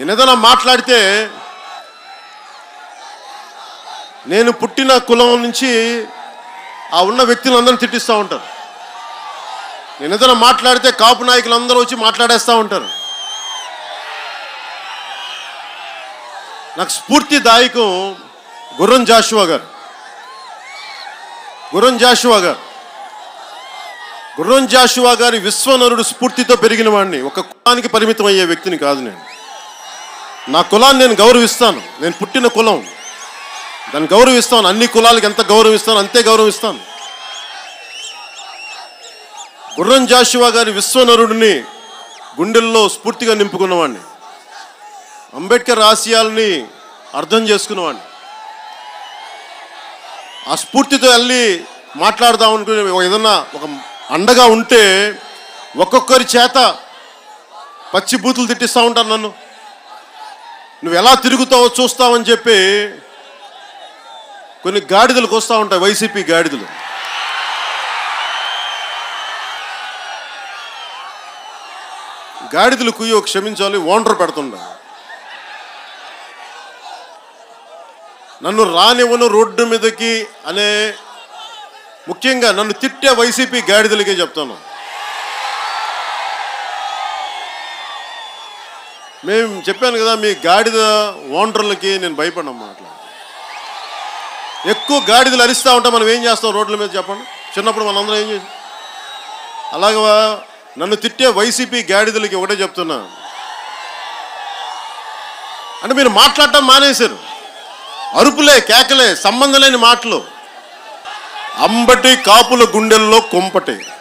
నేను ఏదైనా మాట్లాడితే నేను పుట్టిన కులం నుంచి ఆ ఉన్న వ్యక్తులందరినీ తిట్టిస్తూ ఉంటారు నేను ఏదైనా మాట్లాడితే కాపు నాయకులు అందరూ వచ్చి మాట్లాడేస్తూ ఉంటారు నాకు స్ఫూర్తిదాయకం గుర్రం జాషువా గారు గుర్రం జాషువా గారు గుర్రం జాషువా గారి విశ్వనరుడు స్ఫూర్తితో పెరిగిన వాడిని ఒక కులానికి పరిమితం అయ్యే వ్యక్తిని కాదు నేను నా కులాన్ని నేను గౌరవిస్తాను నేను పుట్టిన కులం దాన్ని గౌరవిస్తాను అన్ని కులాలకు ఎంత గౌరవిస్తాను అంతే గౌరవిస్తాను గుర్రం జాషువా గారి విశ్వనరుడిని గుండెల్లో స్ఫూర్తిగా నింపుకున్నవాడిని అంబేద్కర్ ఆశయాల్ని అర్థం చేసుకున్నవాడిని ఆ స్ఫూర్తితో వెళ్ళి మాట్లాడదాం అనుకునే ఏదన్నా ఒక అండగా ఉంటే ఒక్కొక్కరి చేత పచ్చి బూతులు తిట్టిస్తూ ఉంటారు నన్ను నువ్వు ఎలా తిరుగుతావో చూస్తావని చెప్పి కొన్ని గాడిదలకు వస్తూ ఉంటాయి వైసీపీ గాడిదలు గాడిదలు కుయ్యో క్షమించాలి ఓనర్ పెడుతుండ నన్ను రానివ్వను రోడ్డు మీదకి అనే ముఖ్యంగా నన్ను తిట్టే వైసీపీ గాడిదలకే చెప్తాను మేము చెప్పాను కదా మీ గాడిద ఓనర్లకి నేను భయపడను అట్లా ఎక్కువ గాడిదలు అరిస్తూ ఉంటాం మనం ఏం చేస్తాం రోడ్ల మీద చెప్పండి చిన్నప్పుడు మనందరం ఏం చేసాం అలాగే నన్ను తిట్టే వైసీపీ గాడిదలకి ఒకటే చెప్తున్నా అంటే మీరు మాట్లాడటం మానేశారు అరుపులే కేకలే సంబంధం లేని మాటలు అంబటి కాపుల గుండెల్లో కొంపటి